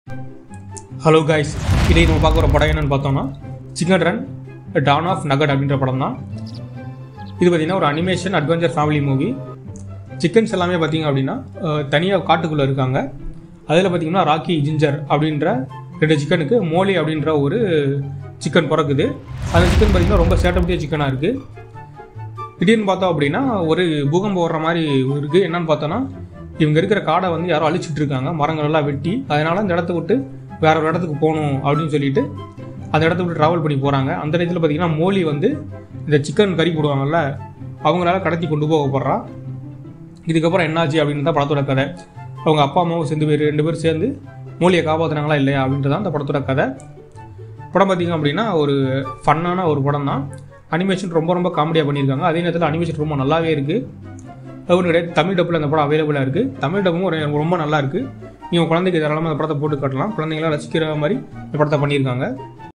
hello guys இதை நம்ம பார்க்க ஒரு படம் என்னன்னு பார்த்தோம்னா chicken run dawn of nugget அப்படின்ற படம் தான் இது பார்த்தீங்கன்னா ஒரு animation adventure family movie chickens எல்லாமே பார்த்தீங்க அப்படின்னா தனியாக காட்டுக்குள்ளே இருக்காங்க அதில் பார்த்தீங்கன்னா ராக்கி ஜிஞ்சர் அப்படின்ற ரெண்டு சிக்கனுக்கு மோலி அப்படின்ற ஒரு சிக்கன் பிறக்குது அந்த சிக்கன் பார்த்தீங்கன்னா ரொம்ப சேட்டப்பட்டிய சிக்கனாக இருக்குது திடீர்னு பார்த்தோம் அப்படின்னா ஒரு பூகம்பம் வர்ற மாதிரி இருக்குது என்னன்னு பார்த்தோன்னா இவங்க இருக்கிற காடை வந்து யாரோ அழிச்சிட்டு இருக்காங்க மரங்கள் எல்லாம் வெட்டி அதனால இந்த இடத்த விட்டு வேற ஒரு இடத்துக்கு போகணும் அப்படின்னு சொல்லிட்டு அந்த இடத்த விட்டு ட்ராவல் பண்ணி போகிறாங்க அந்த இடத்துல பார்த்தீங்கன்னா மோலி வந்து இந்த சிக்கன் கறி போடுவாங்கல்ல அவங்களால கடத்தி கொண்டு போகப்படுறா இதுக்கப்புறம் என்னாச்சு அப்படின்னு தான் படத்தோட கதை அவங்க அப்பா அம்மாவும் சேர்ந்து பேர் ரெண்டு பேரும் சேர்ந்து மூலியை காப்பாற்றுனாங்களா இல்லையா அப்படின்றது தான் அந்த படத்தோட கதை படம் பார்த்தீங்க அப்படின்னா ஒரு ஃபன்னான ஒரு படம் தான் அனிமேஷன் ரொம்ப ரொம்ப காமெடியாக பண்ணியிருக்காங்க அதே நேரத்தில் அனிமேஷன் ரொம்ப நல்லாவே இருக்குது ஒன்று கிடையாது தமிழ் டப்பில் அந்த படம் அவைலபிளாக இருக்குது தமிழ் டப்பும் ஒரு ரொம்ப நல்லா இருக்குது நீங்கள் குழந்தைக்கு தாராளமாக அந்த படத்தை போட்டு காட்டலாம் குழந்தைங்களாம் ரசிக்கிற மாதிரி இந்த படத்தை பண்ணியிருக்காங்க